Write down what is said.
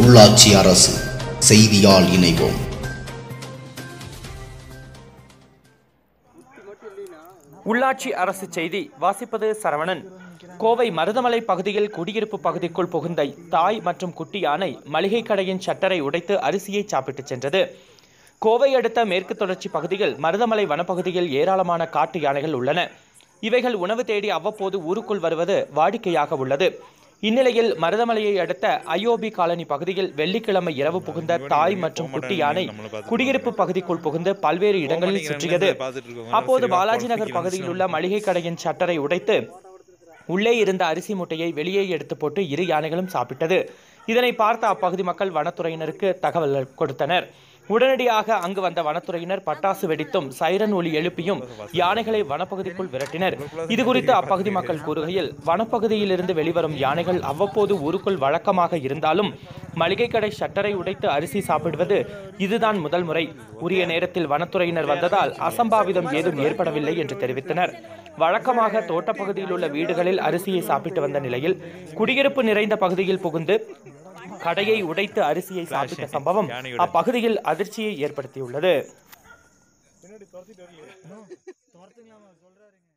உள்ளாட்சி அரசு செய்தியால் இணைவோம் உள்ளாட்சி அரசு செய்தி வாசிப்பது சரவணன் கோவை மருதமலை பகுதியில் குடியிருப்பு பகுதிக்குள் புகுந்த தாய் மற்றும் குட்டி யானை மளிகை கடையின் ஷட்டரை உடைத்து அரிசியை சாப்பிட்டுச் சென்றது கோவை அடுத்த மேற்கு தொடர்ச்சி பகுதியில் மருதமலை வனப்பகுதியில் ஏராளமான காட்டு யானைகள் உள்ளன இவைகள் உணவு தேடி அவ்வப்போது ஊருக்குள் வருவது வாடிக்கையாக உள்ளது இந்நிலையில் மருதமலையை அடுத்த ஐஓபி காலனி பகுதியில் வெள்ளிக்கிழமை இரவு புகுந்த தாய் மற்றும் குட்டி யானை குடியிருப்பு பகுதிக்குள் புகுந்து பல்வேறு இடங்களில் சுற்றியது அப்போது பாலாஜி நகர் பகுதியில் உள்ள மளிகை கடையின் ஷட்டரை உடைத்து உள்ளே இருந்த அரிசி மூட்டையை வெளியே எடுத்து போட்டு இரு யானைகளும் சாப்பிட்டது இதனை பார்த்த அப்பகுதி மக்கள் வனத்துறையினருக்கு தகவல் கொடுத்தனர் உடனடியாக அங்கு வந்த வனத்துறையினர் பட்டாசு வெடித்தும் சைரன் ஒலி எழுப்பியும் யானைகளை வனப்பகுதிக்குள் விரட்டினர் இது குறித்து அப்பகுதி மக்கள் கூறுகையில் வனப்பகுதியிலிருந்து வெளிவரும் யானைகள் அவ்வப்போது ஊருக்குள் வழக்கமாக இருந்தாலும் மளிகை கடை ஷட்டரை உடைத்து அரிசி சாப்பிடுவது இதுதான் முதல் முறை உரிய நேரத்தில் வனத்துறையினர் வந்ததால் அசம்பாவிதம் ஏதும் ஏற்படவில்லை என்று தெரிவித்தனர் வழக்கமாக தோட்டப்பகுதியில் உள்ள வீடுகளில் அரிசியை சாப்பிட்டு வந்த நிலையில் குடியிருப்பு நிறைந்த பகுதியில் புகுந்து கடையை உடைத்து அரிசியை சாப்பிட்ட சம்பவம் அப்பகுதியில் அதிர்ச்சியை ஏற்படுத்தியுள்ளது பின்னாடி துரத்திட்டு வரலையே துரத்துங்களாமா சொல்றாருங்க